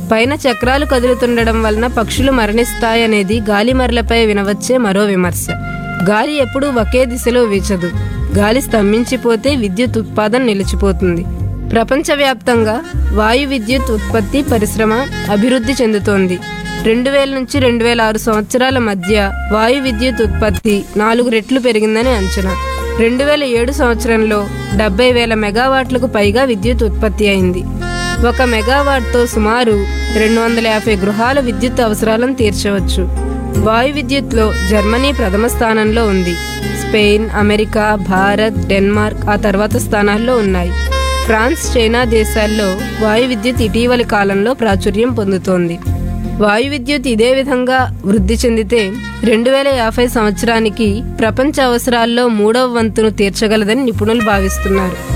పైన చక్రాలు కదులుతుండడం వలన పక్షులు మరణిస్తాయనేది గాలిమరలపై వినవచ్చే మరో విమర్శ గాలి ఎప్పుడూ ఒకే దిశలో వీచదు గాలి స్తంభించిపోతే విద్యుత్ ఉత్పాదన నిలిచిపోతుంది ప్రపంచవ్యాప్తంగా వాయు విద్యుత్ ఉత్పత్తి పరిశ్రమ అభివృద్ధి చెందుతోంది రెండు వేల నుంచి రెండు వేల ఆరు సంవత్సరాల మధ్య వాయు విద్యుత్ ఉత్పత్తి నాలుగు రెట్లు పెరిగిందని అంచనా రెండు వేల ఏడు సంవత్సరంలో డెబ్బై వేల మెగావాట్లకు పైగా విద్యుత్ ఉత్పత్తి అయింది ఒక మెగావాట్తో సుమారు రెండు వందల యాభై గృహాల విద్యుత్ అవసరాలను తీర్చవచ్చు వాయు విద్యుత్లో జర్మనీ ప్రథమ స్థానంలో ఉంది స్పెయిన్ అమెరికా భారత్ డెన్మార్క్ ఆ తర్వాత స్థానాల్లో ఉన్నాయి ఫ్రాన్స్ చైనా దేశాల్లో వాయు విద్యుత్ ఇటీవలి కాలంలో ప్రాచుర్యం పొందుతోంది వాయు విద్యుత్ ఇదే విధంగా వృద్ధి చెందితే రెండు వేల యాభై సంవత్సరానికి ప్రపంచ అవసరాల్లో మూడవ వంతును తీర్చగలదని నిపుణులు భావిస్తున్నారు